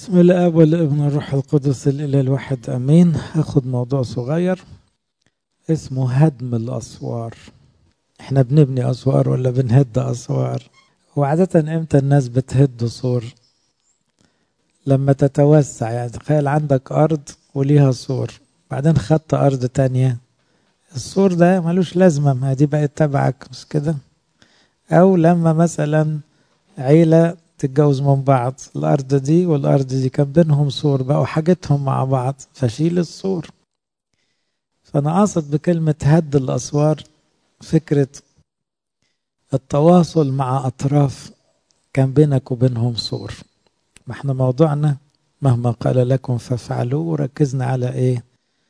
بسم الله والابن الروح القدس الإله الواحد أمين هاخد موضوع صغير اسمه هدم الأسوار احنا بنبني أسوار ولا بنهد أسوار وعادة امتى الناس بتهد سور لما تتوسع يعني تخيل عندك أرض وليها سور بعدين خدت أرض تانية السور ده ملوش لازمة ما دي بقت تبعك مش كده أو لما مثلا عيلة تتجوز من بعض الأرض دي والأرض دي كان بينهم سور بقوا حاجتهم مع بعض فشيل السور فأنا قاصد بكلمة هد الأسوار فكرة التواصل مع أطراف كان بينك وبينهم سور ما احنا موضوعنا مهما قال لكم فافعلوا وركزنا على ايه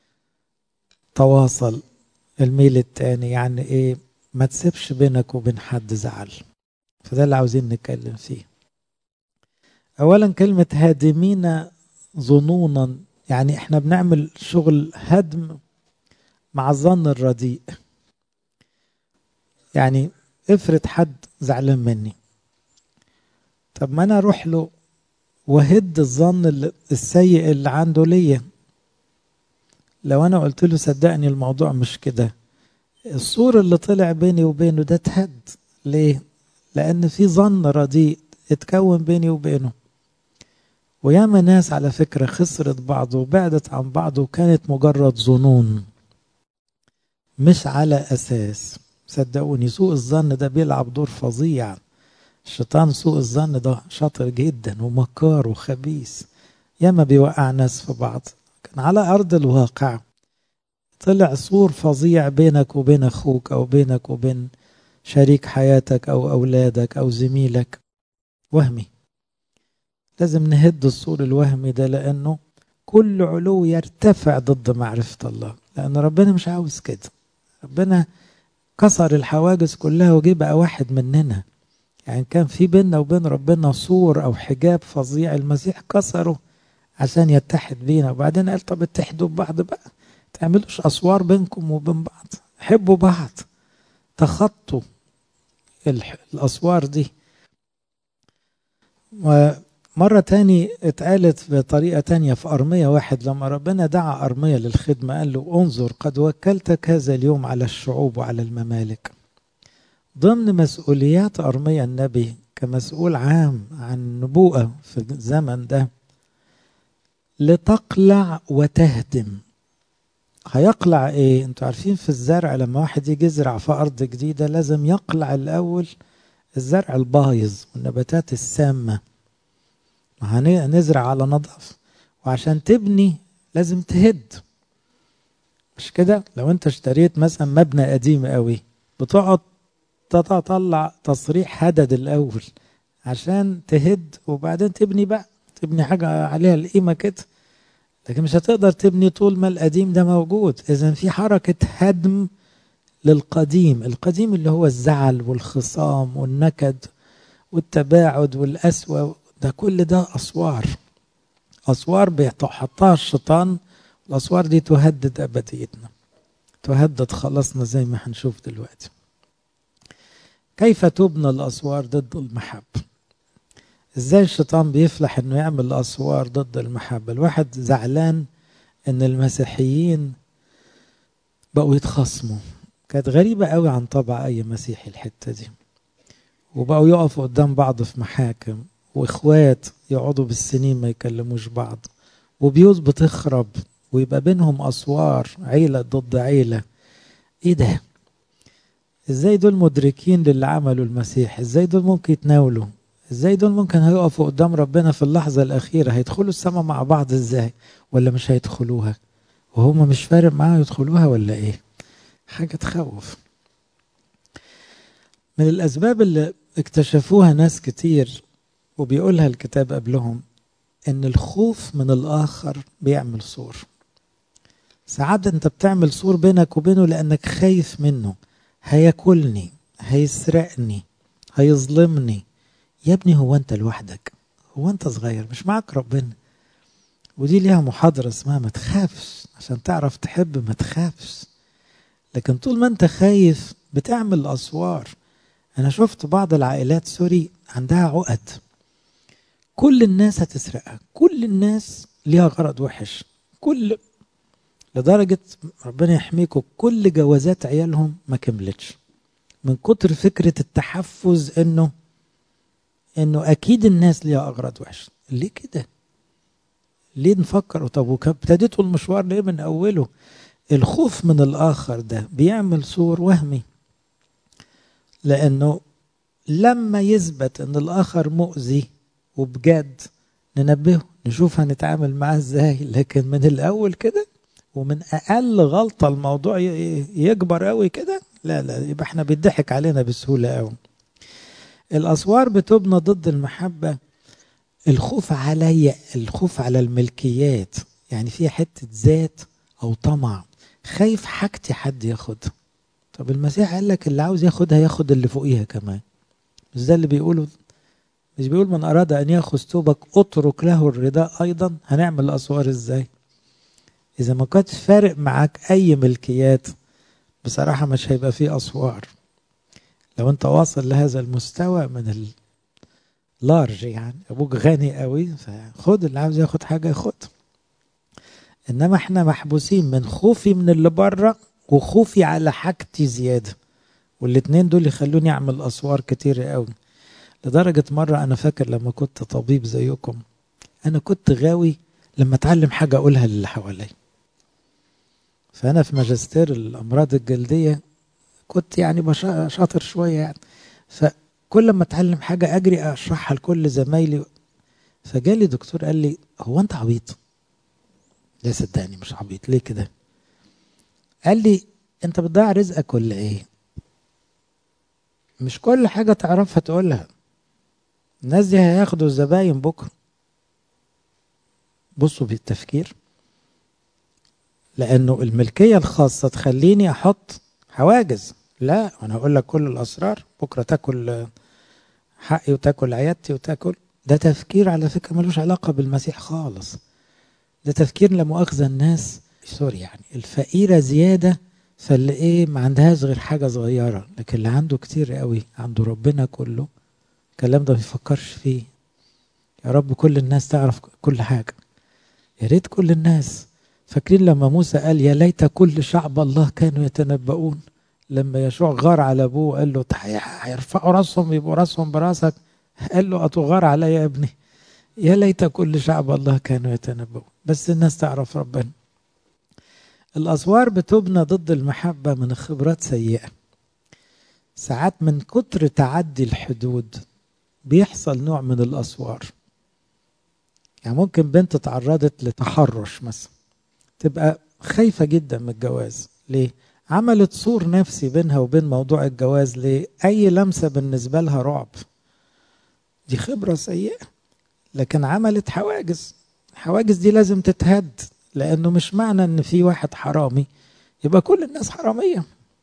تواصل الميل التاني يعني ايه ما تسيبش بينك وبين حد زعل فده اللي عاوزين نتكلم فيه اولا كلمة هادمين ظنونا يعني احنا بنعمل شغل هدم مع الظن الرديء يعني افرض حد زعلان مني طب ما انا اروح له وهد الظن السيء اللي عنده ليا لو انا قلت له صدقني الموضوع مش كده الصور اللي طلع بيني وبينه ده اتهد ليه لان في ظن رديء اتكون بيني وبينه وياما ناس على فكرة خسرت بعض وبعدت عن بعض وكانت مجرد ظنون مش على أساس صدقوني سوء الظن ده بيلعب دور فظيع الشيطان سوء الظن ده شاطر جدا ومكار وخبيث ياما بيوقع ناس في بعض كان على أرض الواقع طلع سور فظيع بينك وبين أخوك أو بينك وبين شريك حياتك أو أولادك أو زميلك وهمي لازم نهد السور الوهمي ده لأنه كل علو يرتفع ضد معرفة الله لأن ربنا مش عاوز كده ربنا كسر الحواجز كلها وجه بقى واحد مننا يعني كان في بيننا وبين ربنا سور أو حجاب فظيع المسيح كسره عشان يتحد بينا وبعدين قال طب اتحدوا ببعض بقى تعملوش أسوار بينكم وبين بعض حبوا بعض تخطوا الأسوار دي ومرة تاني اتقالت بطريقة تانية في أرمية واحد لما ربنا دعا أرمية للخدمة قال له انظر قد وكلتك هذا اليوم على الشعوب وعلى الممالك ضمن مسؤوليات أرمية النبي كمسؤول عام عن النبوءة في الزمن ده لتقلع وتهدم هيقلع ايه انتوا عارفين في الزرع لما واحد يجي يزرع في ارض جديده لازم يقلع الاول الزرع البايظ والنباتات السامه هنزرع على نظافه وعشان تبني لازم تهد مش كده لو انت اشتريت مثلا مبنى قديم قوي بتقعد تطلع تصريح هدد الاول عشان تهد وبعدين تبني بقى تبني حاجه عليها القيمه كده لكن مش هتقدر تبني طول ما القديم ده موجود اذا في حركه هدم للقديم القديم اللي هو الزعل والخصام والنكد والتباعد والقسوة ده كل ده أسوار أسوار بيحطها الشيطان الأسوار دي تهدد أبديتنا تهدد خلاصنا زي ما هنشوف دلوقتي كيف تبنى الأسوار ضد المحبة ازاي الشيطان بيفلح انه يعمل اسوار ضد المحبه الواحد زعلان ان المسيحيين بقوا يتخاصموا كانت غريبه قوي عن طبع اي مسيحي الحته دي وبقوا يقفوا قدام بعض في محاكم واخوات يقعدوا بالسنين ما يكلموش بعض وبيوت بتخرب ويبقى بينهم اسوار عيله ضد عيله ايه ده ازاي دول مدركين للي عملوا المسيح ازاي دول ممكن يتناولوا ازاي دول ممكن هيقفوا قدام ربنا في اللحظة الأخيرة هيدخلوا السماء مع بعض ازاي ولا مش هيدخلوها وهم مش فارق معاهم يدخلوها ولا ايه حاجة تخوف من الأسباب اللي اكتشفوها ناس كتير وبيقولها الكتاب قبلهم ان الخوف من الآخر بيعمل سور ساعات انت بتعمل سور بينك وبينه لأنك خايف منه هياكلني هيسرقني هيظلمني يا ابني هو انت لوحدك هو انت صغير مش معك ربنا ودي ليها محاضرة اسمها ما تخافش عشان تعرف تحب ما تخافش لكن طول ما انت خايف بتعمل أسوار أنا شفت بعض العائلات سوري عندها عقد كل الناس هتسرقها كل الناس ليها غرض وحش كل لدرجة ربنا يحميكم كل جوازات عيالهم ما كملتش من كتر فكرة التحفز انه انه اكيد الناس ليها اغراض وحشة ليه كده ليه نفكر طب ابتديتوا المشوار ليه من اوله الخوف من الاخر ده بيعمل صور وهمي لانه لما يثبت ان الاخر مؤذي وبجد ننبهه نشوف هنتعامل معاه ازاي لكن من الاول كده ومن اقل غلطه الموضوع يكبر قوي كده لا لا يبقى احنا بيضحك علينا بسهوله قوي الاسوار بتبنى ضد المحبه الخوف علي الخوف على الملكيات يعني في حته ذات او طمع خايف حاجتي حد ياخدها طب المسيح قال لك اللي عاوز ياخدها ياخد اللي فوقيها كمان مش ده اللي بيقوله مش بيقول من أراد أن يأخذ ثوبك اترك له الرداء أيضا هنعمل الأسوار إزاي إذا ما كنتش فارق معاك أي ملكيات بصراحة مش هيبقى فيه أسوار لو أنت واصل لهذا المستوى من اللارج يعني أبوك غني قوي فخد اللي عاوز ياخد حاجة ياخد إنما إحنا محبوسين من خوفي من اللي بره وخوفي على حاجتي زيادة والاتنين دول يخلوني أعمل أسوار كتير قوي لدرجة مرة أنا فاكر لما كنت طبيب زيكم أنا كنت غاوي لما أتعلم حاجة أقولها للي حواليا فأنا في ماجستير الأمراض الجلدية كنت يعني شاطر شوية يعني فكل ما أتعلم حاجة أجري أشرحها لكل زمايلي فجالي دكتور قال لي هو أنت عبيط؟ لا صدقني مش عبيط ليه كده؟ قال لي أنت بتضيع رزقك ولا إيه؟ مش كل حاجة تعرفها تقولها الناس دي هياخدوا الزباين بكرة بصوا بالتفكير لأنه الملكية الخاصة تخليني أحط حواجز لا أنا هقول لك كل الأسرار بكرة تاكل حقي وتاكل عيادتي وتاكل ده تفكير على فكرة ملوش علاقة بالمسيح خالص ده تفكير لا مؤاخذة الناس سوري يعني الفقيرة زيادة فاللي ايه ما عندهاش غير حاجة صغيرة لكن اللي عنده كتير قوي عنده ربنا كله الكلام ده ما يفكرش فيه يا رب كل الناس تعرف كل حاجة يا ريت كل الناس فاكرين لما موسى قال يا ليت كل شعب الله كانوا يتنبؤون لما يشوع غار على ابوه قال له هيرفعوا راسهم يبقوا راسهم براسك قال له اتغار علي يا ابني يا ليت كل شعب الله كانوا يتنبؤون بس الناس تعرف ربنا الأسوار بتبنى ضد المحبة من خبرات سيئة ساعات من كتر تعدي الحدود بيحصل نوع من الأسوار يعني ممكن بنت تعرضت لتحرش مثلا تبقى خايفة جدا من الجواز ليه؟ عملت سور نفسي بينها وبين موضوع الجواز ليه؟ أي لمسة بالنسبة لها رعب دي خبرة سيئة لكن عملت حواجز الحواجز دي لازم تتهد لانه مش معنى ان في واحد حرامي يبقى كل الناس حراميه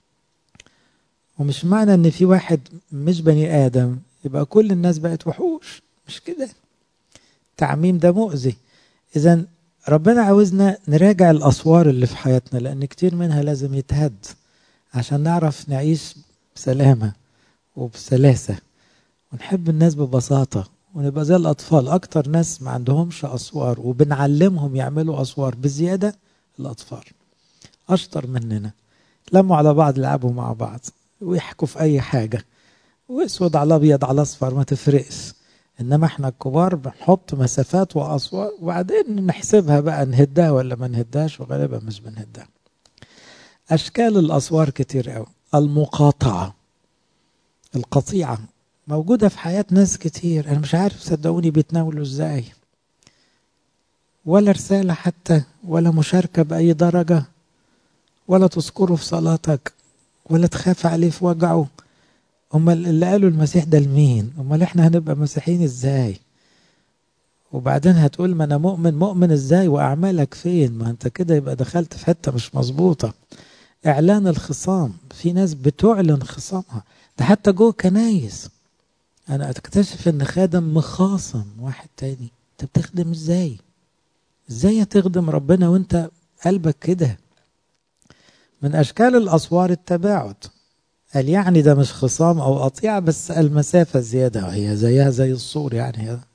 ومش معنى ان في واحد مش بني ادم يبقى كل الناس بقت وحوش مش كده التعميم ده مؤذي اذا ربنا عاوزنا نراجع الاسوار اللي في حياتنا لان كتير منها لازم يتهد عشان نعرف نعيش بسلامه وبسلاسه ونحب الناس ببساطه ونبقى زي الأطفال أكتر ناس ما عندهمش أسوار وبنعلمهم يعملوا أسوار بزيادة الأطفال أشطر مننا لموا على بعض يلعبوا مع بعض ويحكوا في أي حاجة واسود على أبيض على أصفر ما تفرقش إنما إحنا الكبار بنحط مسافات وأسوار وبعدين نحسبها بقى نهدها ولا ما نهدهاش وغالبا مش بنهدها أشكال الأسوار كتير قوي المقاطعة القطيعة موجودة في حياة ناس كتير أنا مش عارف صدقوني بيتناولوا إزاي ولا رسالة حتى ولا مشاركة بأي درجة ولا تذكره في صلاتك ولا تخاف عليه في وجعه أمال اللي قالوا المسيح ده لمين أمال إحنا هنبقى مسيحيين إزاي وبعدين هتقول ما أنا مؤمن مؤمن إزاي وأعمالك فين ما أنت كده يبقى دخلت في حتة مش مظبوطة إعلان الخصام في ناس بتعلن خصامها ده حتى جوه كنايس انا اكتشف ان خادم مخاصم واحد تاني انت بتخدم ازاي ازاي هتخدم ربنا وانت قلبك كده من اشكال الاسوار التباعد قال يعني ده مش خصام او قطيعة بس المسافة زيادة هي زيها زي السور يعني هي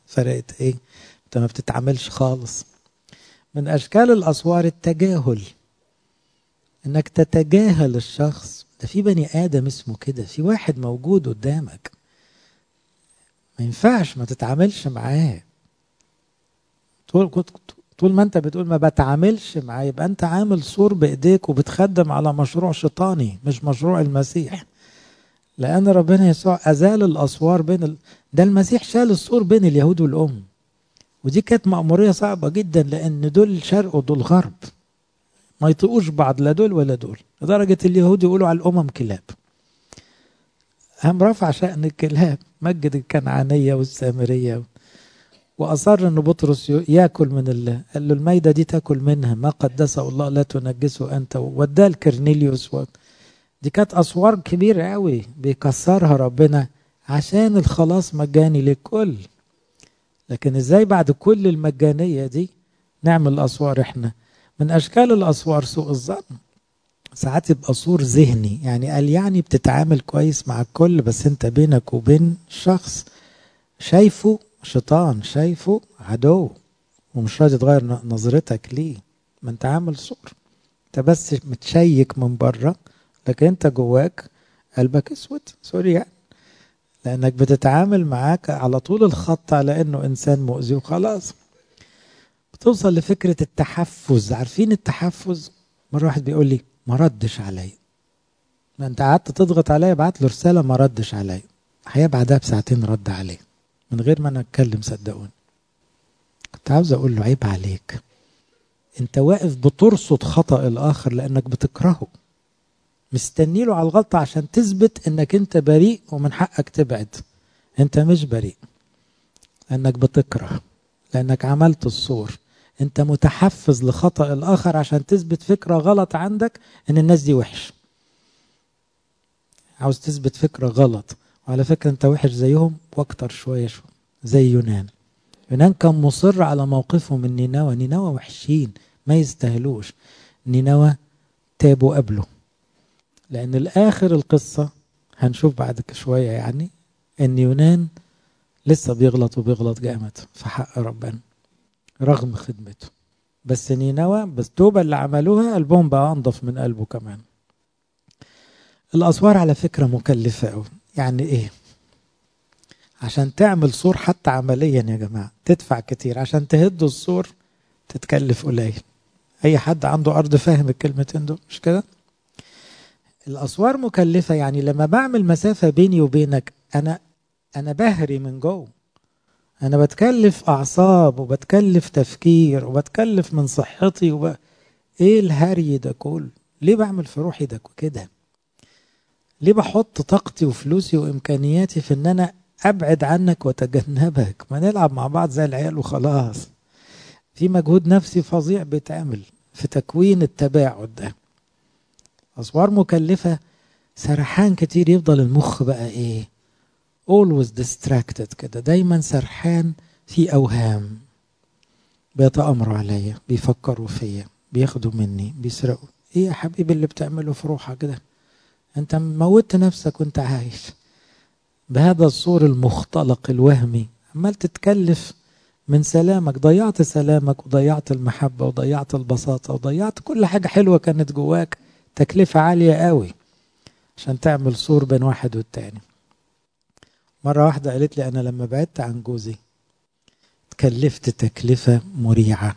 فرقت ايه انت ما بتتعاملش خالص من اشكال الاسوار التجاهل انك تتجاهل الشخص ده في بني ادم اسمه كده في واحد موجود قدامك ما ينفعش ما تتعاملش معاه طول طول ما انت بتقول ما بتعاملش معاه يبقى انت عامل سور بايديك وبتخدم على مشروع شيطاني مش مشروع المسيح لان ربنا يسوع ازال الاسوار بين ال... ده المسيح شال السور بين اليهود والام ودي كانت مأمورية صعبة جدا لأن دول شرق ودول غرب ما يطيقوش بعض لا دول ولا دول لدرجة اليهود يقولوا على الأمم كلاب هم رفع شأن الكلاب مجد الكنعانية والسامرية وأصر أن بطرس يأكل من الله قال له الميدة دي تأكل منها ما قدسه الله لا تنجسه أنت وداه لكرنيليوس و... دي كانت أسوار كبيرة قوي بيكسرها ربنا عشان الخلاص مجاني للكل لكن ازاي بعد كل المجانية دي نعمل أسوار احنا من أشكال الأسوار سوء الظن ساعات يبقى سور ذهني يعني قال يعني بتتعامل كويس مع الكل بس انت بينك وبين شخص شايفه شيطان شايفه عدو ومش راضي تغير نظرتك ليه ما انت عامل سور انت بس متشيك من بره لكن انت جواك قلبك اسود سوري يعني لانك بتتعامل معاك على طول الخط على انه انسان مؤذي وخلاص بتوصل لفكرة التحفز عارفين التحفز مرة واحد بيقول لي ما ردش عليا ما انت قعدت تضغط عليا بعت له رسالة ما ردش عليا الحقيقة بعدها بساعتين رد عليه من غير ما انا اتكلم صدقوني كنت عاوز اقول له عيب عليك انت واقف بترصد خطأ الاخر لانك بتكرهه مستني له على الغلطة عشان تثبت انك انت بريء ومن حقك تبعد انت مش بريء لانك بتكره لانك عملت الصور انت متحفز لخطأ الاخر عشان تثبت فكرة غلط عندك ان الناس دي وحش عاوز تثبت فكرة غلط وعلى فكرة انت وحش زيهم واكتر شوية شوية زي يونان يونان كان مصر على موقفه من نينوى نينوى وحشين ما يستاهلوش نينوى تابوا قبله لأن الآخر القصة هنشوف بعد شوية يعني إن يونان لسه بيغلط وبيغلط جامد في حق ربنا رغم خدمته بس نينوى بس التوبة اللي عملوها قلبهم بقى أنضف من قلبه كمان الأسوار على فكرة مكلفة أوي يعني إيه عشان تعمل سور حتى عمليا يا جماعة تدفع كتير عشان تهد السور تتكلف قليل أي حد عنده أرض فاهم الكلمتين دول مش كده الاسوار مكلفه يعني لما بعمل مسافه بيني وبينك انا انا بهري من جوه انا بتكلف اعصاب وبتكلف تفكير وبتكلف من صحتي وب... ايه الهري ده كله ليه بعمل في روحي ده كده ليه بحط طاقتي وفلوسي وامكانياتي في ان انا ابعد عنك واتجنبك ما نلعب مع بعض زي العيال وخلاص في مجهود نفسي فظيع بيتعمل في تكوين التباعد ده أسوار مكلفة سرحان كتير يفضل المخ بقى إيه always distracted كده دايما سرحان في أوهام بيتأمروا عليا بيفكروا فيا بياخدوا مني بيسرقوا إيه يا حبيبي اللي بتعمله في روحك ده أنت موتت نفسك وأنت عايش بهذا الصور المختلق الوهمي عمال تتكلف من سلامك ضيعت سلامك وضيعت المحبة وضيعت البساطة وضيعت كل حاجة حلوة كانت جواك تكلفة عالية قوي عشان تعمل سور بين واحد والتاني مرة واحدة قالت لي أنا لما بعدت عن جوزي تكلفت تكلفة مريعة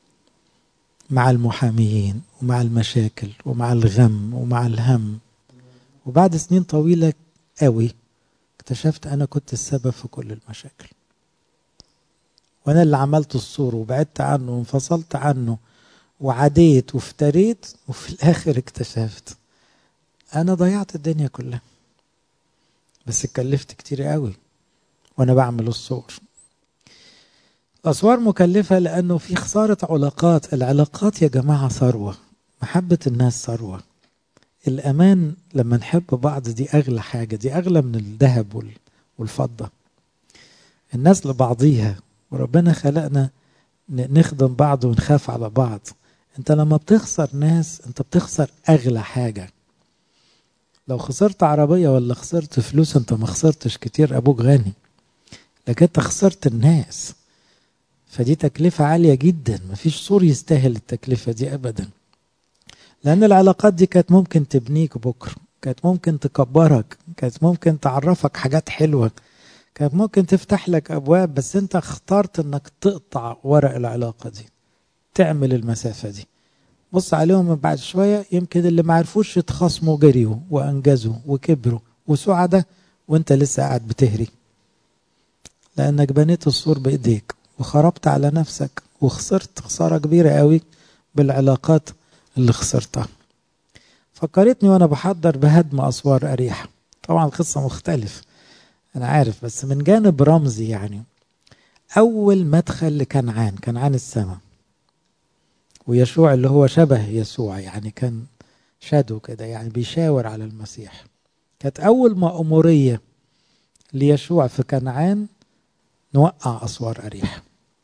مع المحاميين ومع المشاكل ومع الغم ومع الهم وبعد سنين طويلة قوي اكتشفت أنا كنت السبب في كل المشاكل وأنا اللي عملت السور وبعدت عنه وانفصلت عنه وعديت وافتريت وفي الاخر اكتشفت انا ضيعت الدنيا كلها بس اتكلفت كتير قوي وانا بعمل الصور الاسوار مكلفه لانه في خساره علاقات العلاقات يا جماعه ثروه محبه الناس ثروه الامان لما نحب بعض دي اغلى حاجه دي اغلى من الذهب والفضه الناس لبعضيها وربنا خلقنا نخدم بعض ونخاف على بعض انت لما بتخسر ناس انت بتخسر اغلى حاجه لو خسرت عربيه ولا خسرت فلوس انت ما خسرتش كتير ابوك غني لكن انت خسرت الناس فدي تكلفة عالية جدا مفيش سور يستاهل التكلفة دي أبدا لأن العلاقات دي كانت ممكن تبنيك بكرة كانت ممكن تكبرك كانت ممكن تعرفك حاجات حلوة كانت ممكن تفتح لك أبواب بس أنت اخترت أنك تقطع ورق العلاقة دي تعمل المسافة دي بص عليهم من بعد شوية يمكن اللي ما عرفوش يتخاصموا جريوا وأنجزوا وكبروا وسعدة وأنت لسه قاعد بتهري لأنك بنيت السور بإيديك وخربت على نفسك وخسرت خسارة كبيرة قوي بالعلاقات اللي خسرتها فكرتني وانا بحضر بهدم اسوار اريحه طبعا القصه مختلف انا عارف بس من جانب رمزي يعني اول مدخل لكنعان كنعان السماء ويشوع اللي هو شبه يسوع يعني كان شادو كده يعني بيشاور على المسيح كانت اول مأمورية ليشوع في كنعان نوقع اسوار اريحه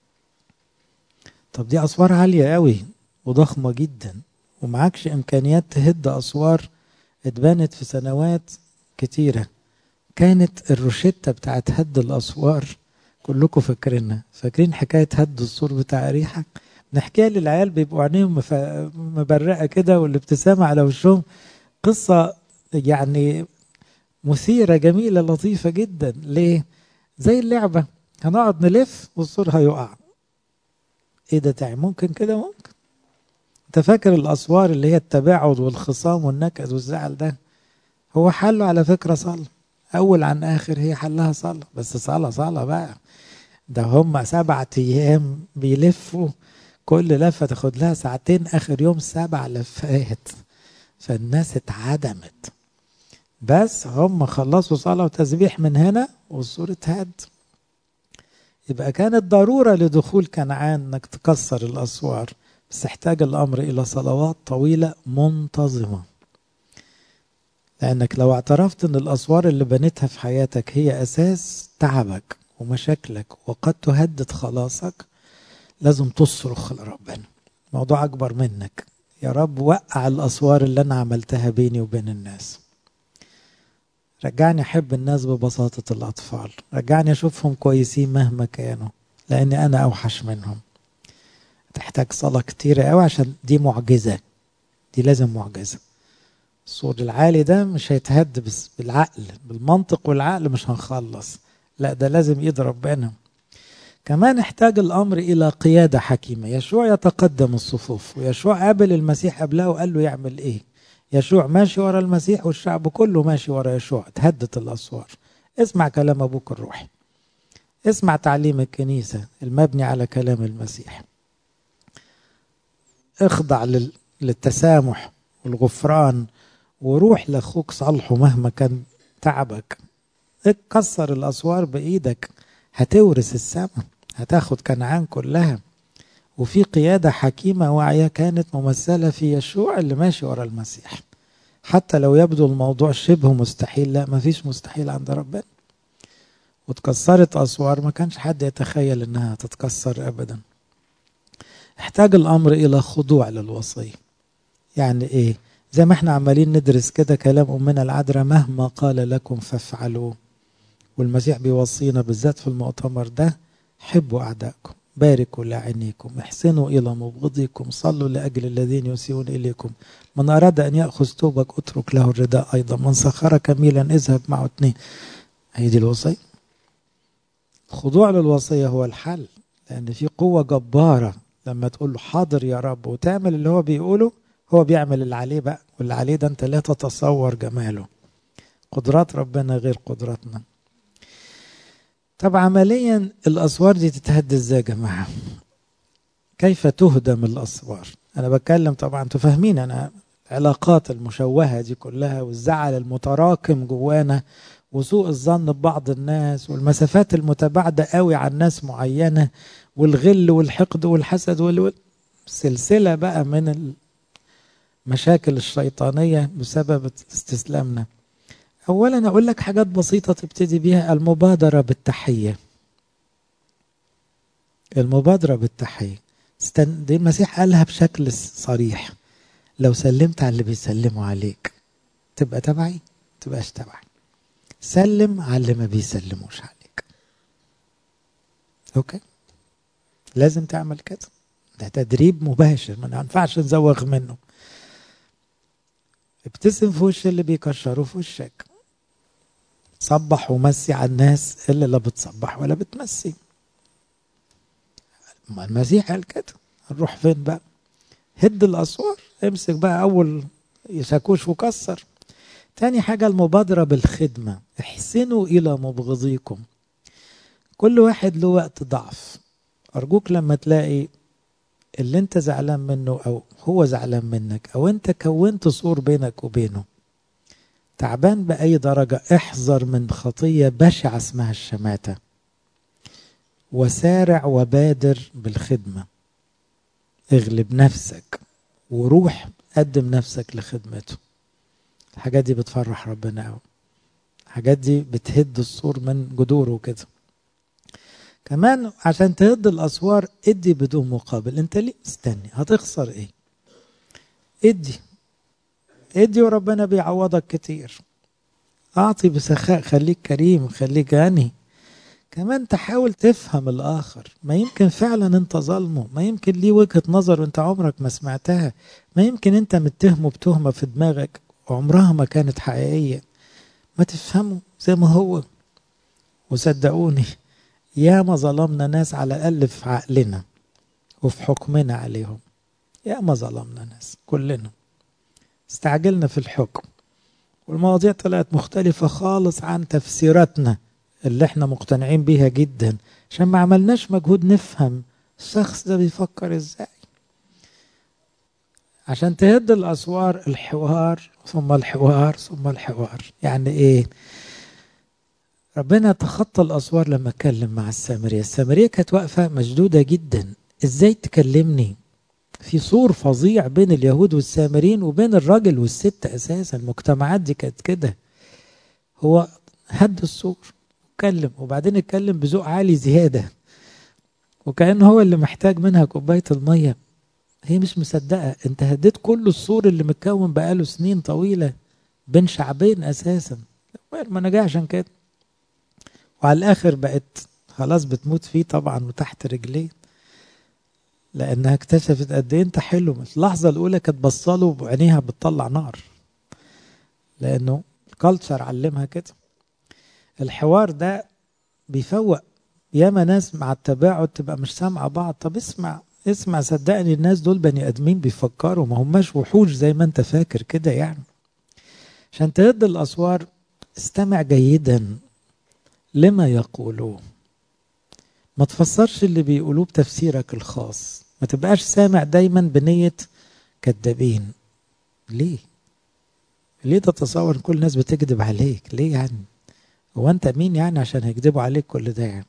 طب دي اسوار عاليه قوي وضخمه جدا ومعكش امكانيات تهد اسوار اتبنت في سنوات كتيره كانت الروشته بتاعت هد الاسوار كلكم فاكرينها فاكرين حكايه هد السور بتاع اريحه نحكيها للعيال بيبقوا عينيهم مبرقه كده والابتسامه على وشهم قصه يعني مثيره جميله لطيفه جدا ليه زي اللعبه هنقعد نلف والسور هيقع ايه ده تعي ممكن كده ممكن انت فاكر الاسوار اللي هي التباعد والخصام والنكد والزعل ده هو حله على فكره صلاه اول عن اخر هي حلها صلاه بس صلاه صلاه بقى ده هم سبعة ايام بيلفوا كل لفه تاخد لها ساعتين اخر يوم سبع لفات فالناس اتعدمت بس هم خلصوا صلاه وتسبيح من هنا والسور اتهد يبقى كانت ضرورة لدخول كنعان انك تكسر الاسوار بس احتاج الامر الى صلوات طويلة منتظمة لانك لو اعترفت ان الاسوار اللي بنيتها في حياتك هي اساس تعبك ومشاكلك وقد تهدد خلاصك لازم تصرخ لربنا موضوع اكبر منك يا رب وقع الاسوار اللي انا عملتها بيني وبين الناس رجعني احب الناس ببساطة الاطفال رجعني اشوفهم كويسين مهما كانوا لاني انا اوحش منهم تحتاج صلاة كتيرة قوي عشان دي معجزة دي لازم معجزة الصوت العالي ده مش هيتهد بس بالعقل بالمنطق والعقل مش هنخلص لا ده لازم ايد ربنا كمان احتاج الامر الى قيادة حكيمة يشوع يتقدم الصفوف ويشوع قابل المسيح قبلها وقال له يعمل ايه يشوع ماشي ورا المسيح والشعب كله ماشي ورا يشوع تهدت الاسوار اسمع كلام ابوك الروحي اسمع تعليم الكنيسة المبني على كلام المسيح اخضع للتسامح والغفران وروح لاخوك صالحه مهما كان تعبك كسر الاسوار بايدك هتورث السماء هتاخد كنعان كلها وفي قيادة حكيمة واعية كانت ممثلة في يشوع اللي ماشي ورا المسيح حتى لو يبدو الموضوع شبه مستحيل لا مفيش مستحيل عند ربنا واتكسرت أسوار ما كانش حد يتخيل إنها تتكسر أبدا احتاج الأمر إلى خضوع للوصية يعني إيه زي ما احنا عمالين ندرس كده كلام أمنا العذراء مهما قال لكم فافعلوا والمسيح بيوصينا بالذات في المؤتمر ده حبوا أعدائكم باركوا لعينيكم احسنوا إلى مبغضيكم صلوا لأجل الذين يسيئون إليكم من أراد أن يأخذ توبك اترك له الرداء أيضا من سخرك ميلا اذهب معه اثنين هي دي الوصية الخضوع للوصية هو الحل لأن في قوة جبارة لما تقول له حاضر يا رب وتعمل اللي هو بيقوله هو بيعمل اللي عليه بقى واللي عليه ده أنت لا تتصور جماله قدرات ربنا غير قدراتنا طب عمليا الاسوار دي تتهد ازاي يا جماعه كيف تهدم الاسوار انا بتكلم طبعا انتوا فاهمين انا العلاقات المشوهه دي كلها والزعل المتراكم جوانا وسوء الظن ببعض الناس والمسافات المتباعده قوي عن ناس معينه والغل والحقد والحسد وال... سلسله بقى من المشاكل الشيطانيه بسبب استسلامنا اولا اقول لك حاجات بسيطه تبتدي بيها المبادره بالتحيه المبادره بالتحيه استن... دي المسيح قالها بشكل صريح لو سلمت على اللي بيسلموا عليك تبقى تبعي تبقاش تبعي سلم على اللي ما بيسلموش عليك اوكي لازم تعمل كده ده تدريب مباشر ما ينفعش نزوغ منه ابتسم في وش اللي بيكشروا في وشك صبح ومسي على الناس اللي لا بتصبح ولا بتمسي ما المسيح قال كده نروح فين بقى هد الاسوار امسك بقى اول شاكوش وكسر تاني حاجة المبادرة بالخدمة احسنوا إلى مبغضيكم كل واحد له وقت ضعف أرجوك لما تلاقي اللي انت زعلان منه أو هو زعلان منك أو انت كونت سور بينك وبينه تعبان بأي درجة احذر من خطية بشعة اسمها الشماتة وسارع وبادر بالخدمة اغلب نفسك وروح قدم نفسك لخدمته الحاجات دي بتفرح ربنا قوي الحاجات دي بتهد السور من جذوره كده كمان عشان تهد الاسوار ادي بدون مقابل انت ليه مستني هتخسر ايه ادي ادي وربنا بيعوضك كتير اعطي بسخاء خليك كريم خليك غني كمان تحاول تفهم الاخر ما يمكن فعلا انت ظالمه ما يمكن ليه وجهه نظر وانت عمرك ما سمعتها ما يمكن انت متهمه بتهمه في دماغك وعمرها ما كانت حقيقيه ما تفهمه زي ما هو وصدقوني يا ما ظلمنا ناس على الاقل في عقلنا وفي حكمنا عليهم يا ما ظلمنا ناس كلنا استعجلنا في الحكم والمواضيع طلعت مختلفة خالص عن تفسيراتنا اللي احنا مقتنعين بيها جدا عشان ما عملناش مجهود نفهم الشخص ده بيفكر ازاي عشان تهد الاسوار الحوار ثم الحوار ثم الحوار يعني ايه ربنا تخطى الاسوار لما اتكلم مع السامريه السامريه كانت واقفه مشدوده جدا ازاي تكلمني في سور فظيع بين اليهود والسامريين وبين الراجل والست اساسا المجتمعات دي كانت كده هو هد السور اتكلم وبعدين اتكلم بذوق عالي زياده وكان هو اللي محتاج منها كوبايه الميه هي مش مصدقه انت هديت كل السور اللي متكون بقاله سنين طويله بين شعبين اساسا ما نجا عشان كده وعلى الاخر بقت خلاص بتموت فيه طبعا وتحت رجليه لانها اكتشفت قد ايه انت حلو اللحظه الاولى كانت بصاله بعينيها بتطلع نار لانه الكالتشر علمها كده الحوار ده بيفوق ياما ناس مع التباعد تبقى مش سامعه بعض طب اسمع اسمع صدقني الناس دول بني ادمين بيفكروا ما هماش وحوش زي ما انت فاكر كده يعني عشان تهد الاسوار استمع جيدا لما يقولوه ما تفسرش اللي بيقولوه بتفسيرك الخاص ما تبقاش سامع دايما بنية كذابين ليه ليه تتصور كل الناس بتكذب عليك ليه يعني هو انت مين يعني عشان هيكذبوا عليك كل ده يعني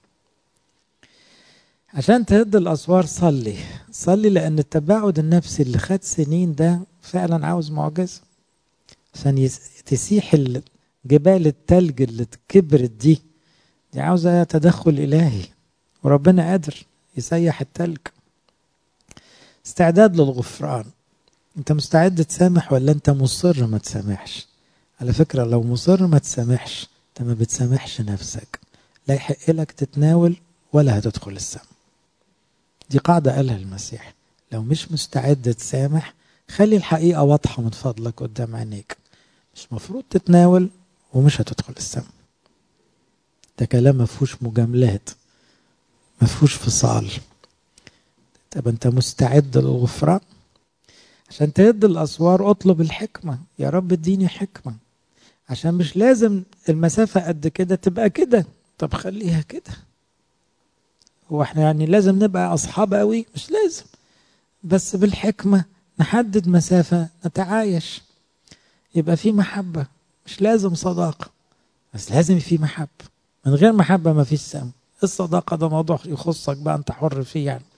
عشان تهد الاسوار صلي صلي لان التباعد النفسي اللي خد سنين ده فعلا عاوز معجزه عشان تسيح جبال التلج اللي كبرت دي دي عاوزه تدخل الهي وربنا قادر يسيح التلج استعداد للغفران انت مستعد تسامح ولا انت مصر ما تسامحش على فكره لو مصر ما تسامحش انت ما بتسامحش نفسك لا يحق لك تتناول ولا هتدخل السماء دي قاعدة قالها المسيح لو مش مستعد تسامح خلي الحقيقة واضحة من فضلك قدام عينيك مش مفروض تتناول ومش هتدخل السماء ده كلام مفهوش مجاملات مفهوش فصال طب انت مستعد للغفران عشان تهد الاسوار اطلب الحكمه يا رب اديني حكمه عشان مش لازم المسافه قد كده تبقى كده طب خليها كده هو احنا يعني لازم نبقى اصحاب قوي مش لازم بس بالحكمه نحدد مسافه نتعايش يبقى في محبه مش لازم صداقه بس لازم في محبه من غير محبه ما فيش سم الصداقه ده موضوع يخصك بقى انت حر فيه يعني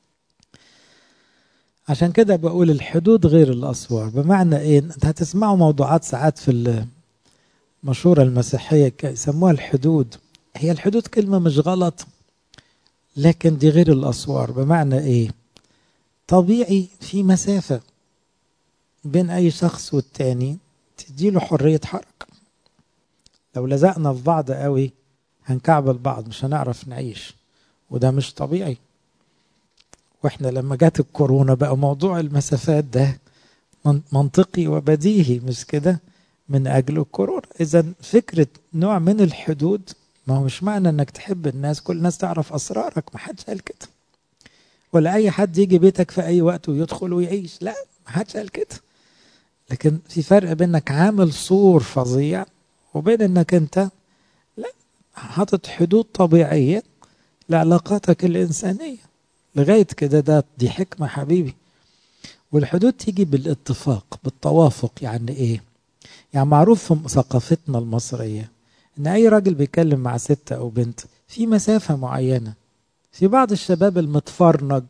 عشان كده بقول الحدود غير الاسوار بمعنى ايه انت هتسمعوا موضوعات ساعات في المشوره المسيحيه يسموها الحدود هي الحدود كلمه مش غلط لكن دي غير الاسوار بمعنى ايه طبيعي في مسافه بين اي شخص والتاني تديله حريه حركه لو لزقنا في بعض قوي هنكعبل بعض مش هنعرف نعيش وده مش طبيعي واحنا لما جت الكورونا بقى موضوع المسافات ده منطقي وبديهي مش كده من اجل الكورونا اذا فكره نوع من الحدود ما هو مش معنى انك تحب الناس كل الناس تعرف اسرارك ما حدش قال كده ولا اي حد يجي بيتك في اي وقت ويدخل ويعيش لا ما حدش قال كده لكن في فرق بينك عامل سور فظيع وبين انك انت لا حاطط حدود طبيعيه لعلاقاتك الانسانيه لغايه كده ده دي حكمه حبيبي والحدود تيجي بالاتفاق بالتوافق يعني ايه يعني معروف في ثقافتنا المصريه ان اي راجل بيتكلم مع ست او بنت في مسافه معينه في بعض الشباب المتفرنج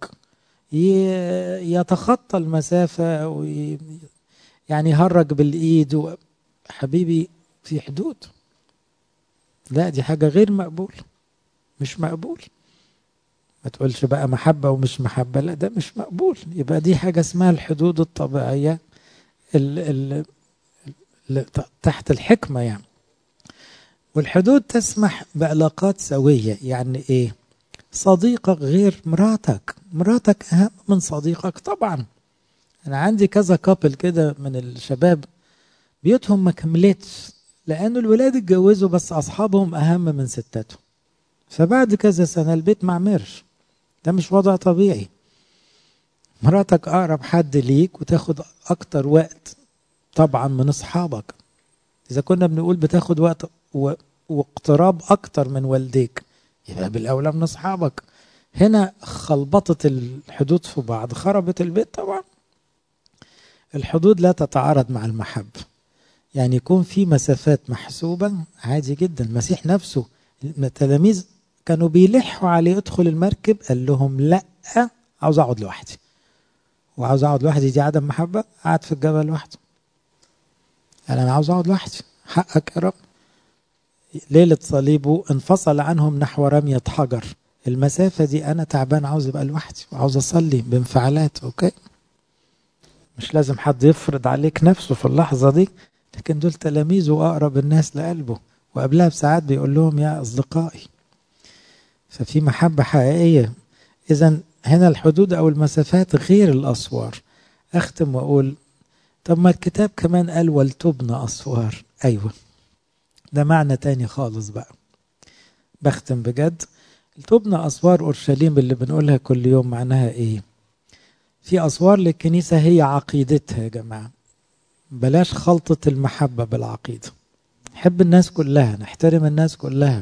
يتخطى المسافه وي يعني يهرج بالايد و... حبيبي في حدود لا دي حاجه غير مقبول مش مقبول ما تقولش بقى محبة ومش محبة لا ده مش مقبول يبقى دي حاجة اسمها الحدود الطبيعية اللي تحت الحكمة يعني والحدود تسمح بعلاقات سوية يعني ايه صديقك غير مراتك مراتك أهم من صديقك طبعا أنا عندي كذا كابل كده من الشباب بيوتهم ما كملتش لأنه الولاد اتجوزوا بس أصحابهم أهم من ستاتهم فبعد كذا سنة البيت ما عمرش ده مش وضع طبيعي مراتك أقرب حد ليك وتاخد أكتر وقت طبعا من أصحابك إذا كنا بنقول بتاخد وقت و... واقتراب أكتر من والديك يبقى بالأولى من أصحابك هنا خلبطت الحدود في بعض خربت البيت طبعا الحدود لا تتعارض مع المحبة يعني يكون في مسافات محسوبة عادي جدا المسيح نفسه التلاميذ كانوا بيلحوا عليه ادخل المركب قال لهم لا عاوز اقعد لوحدي وعاوز اقعد لوحدي دي عدم محبة قعد في الجبل لوحده قال انا عاوز اقعد لوحدي حقك يا رب ليلة صليبه انفصل عنهم نحو رمية حجر المسافة دي أنا تعبان عاوز أبقى لوحدي وعاوز أصلي بانفعالات أوكي مش لازم حد يفرض عليك نفسه في اللحظة دي لكن دول تلاميذه وأقرب الناس لقلبه وقبلها بساعات بيقول لهم يا أصدقائي ففي محبة حقيقية إذا هنا الحدود أو المسافات غير الأسوار أختم وأقول طب ما الكتاب كمان قال ولتبنى أسوار أيوة ده معنى تاني خالص بقى بختم بجد تبنى أسوار أورشليم اللي بنقولها كل يوم معناها إيه في أسوار للكنيسة هي عقيدتها يا جماعة بلاش خلطة المحبة بالعقيدة نحب الناس كلها نحترم الناس كلها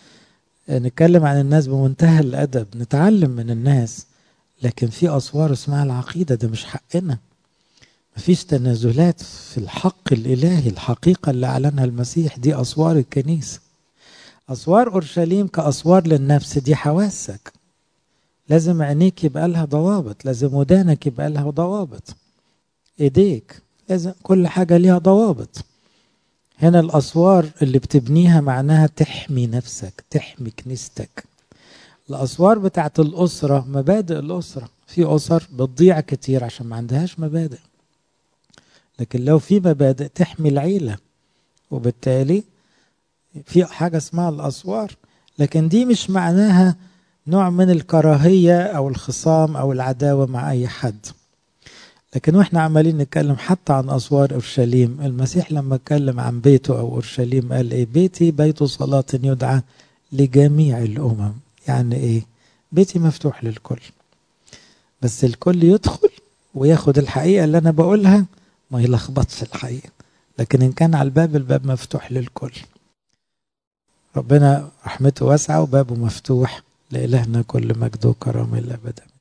نتكلم عن الناس بمنتهى الأدب نتعلم من الناس لكن في أسوار اسمها العقيدة ده مش حقنا مفيش تنازلات في الحق الإلهي الحقيقة اللي أعلنها المسيح دي أسوار الكنيسة أسوار أورشليم كأسوار للنفس دي حواسك لازم عينيك يبقى لها ضوابط لازم ودانك يبقى لها ضوابط ايديك لازم كل حاجة ليها ضوابط هنا الأسوار اللي بتبنيها معناها تحمي نفسك تحمي كنيستك الأسوار بتاعت الأسرة مبادئ الأسرة في أسر بتضيع كتير عشان ما عندهاش مبادئ لكن لو في مبادئ تحمي العيلة وبالتالي في حاجة اسمها الأسوار لكن دي مش معناها نوع من الكراهية أو الخصام أو العداوة مع أي حد لكن واحنا عمالين نتكلم حتى عن أسوار أورشليم المسيح لما اتكلم عن بيته أو أورشليم قال إيه بيتي بيت صلاة يدعى لجميع الأمم يعني إيه بيتي مفتوح للكل بس الكل يدخل وياخد الحقيقة اللي أنا بقولها ما يلخبطش الحقيقة لكن إن كان على الباب الباب مفتوح للكل ربنا رحمته واسعة وبابه مفتوح لإلهنا كل مجد وكرامة إلى أبدا